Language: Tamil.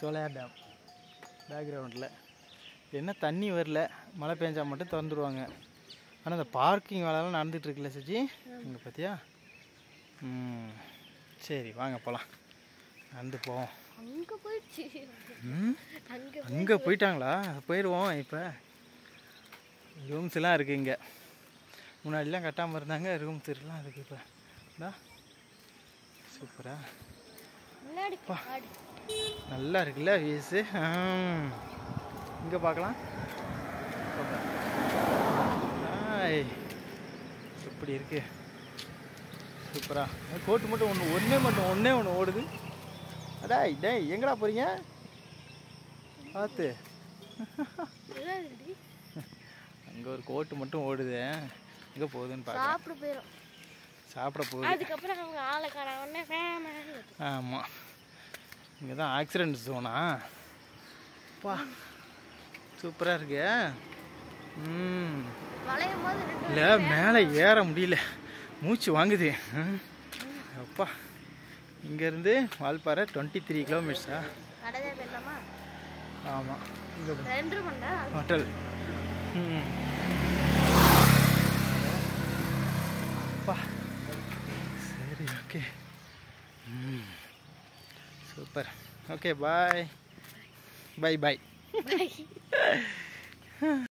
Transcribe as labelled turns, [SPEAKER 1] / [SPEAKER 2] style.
[SPEAKER 1] சோலையார் டேம் பேக்ரவுண்டில் என்ன தண்ணி வரல மழை பெஞ்சா மட்டும் திறந்துருவாங்க ஆனால் இந்த பார்க்கிங் வேலைலாம் நடந்துட்டு இருக்குல்ல சச்சி இங்கே பார்த்தியா ம் சரி வாங்க போகலாம் நடந்து போவோம்
[SPEAKER 2] அங்க போயிடுச்சு
[SPEAKER 1] ம்
[SPEAKER 2] அங்க
[SPEAKER 1] அங்கே போயிட்டாங்களா போயிடுவோம் இப்போ ரூம்ஸ் எல்லாம் இருக்குது இங்கே முன்னாடிலாம் கட்டாமல் இருந்தாங்க ரூம்ஸ் எல்லாம் இருக்குது இப்போ இந்தா சூப்பரா
[SPEAKER 2] முன்னாடி காடு
[SPEAKER 1] நல்லா இருக்குல்ல வியூஸு இங்கே பார்க்கலாம் ஆய் எப்படி இருக்கு சூப்பரா கோட்டு மட்டும் ஒன்று ஒன்றே மட்டும் ஒன்றே ஒன்று ஓடுது அடாய் டேய் எங்கடா போகிறீங்க பார்த்து
[SPEAKER 2] நல்லா இருக்குடி.
[SPEAKER 1] அங்கே ஒரு கோட்டு மட்டும் ஓடுது எங்கே போகுதுன்னு பார்க்க
[SPEAKER 2] சாப்பிட போயிடும்
[SPEAKER 1] சாப்பிட போகுது
[SPEAKER 2] அதுக்கப்புறம் அவங்க ஆளை காணவொடனே ஃபேமஸ்
[SPEAKER 1] ஆமாம் இங்கே தான் ஆக்சிடென்ட் ஜோனா பா சூப்பராக இருக்கு ம்
[SPEAKER 2] வளையும் போது ரெண்டு
[SPEAKER 1] இல்லை மேலே ஏற முடியல மூச்சு வாங்குது ம். அப்பா இங்கேருந்து வால்பாறை டுவெண்ட்டி த்ரீ கிலோமீட்டர்ஸா
[SPEAKER 2] கடைதே போயிடலாமா
[SPEAKER 1] ஆமாம் இங்கே
[SPEAKER 2] ரெண்டு மணி நேரம்
[SPEAKER 1] ஹோட்டல் ம் அப்பா சரி ஓகே ம் சூப்பர் ஓகே பாய் பாய் பாய்
[SPEAKER 2] ஆகும்.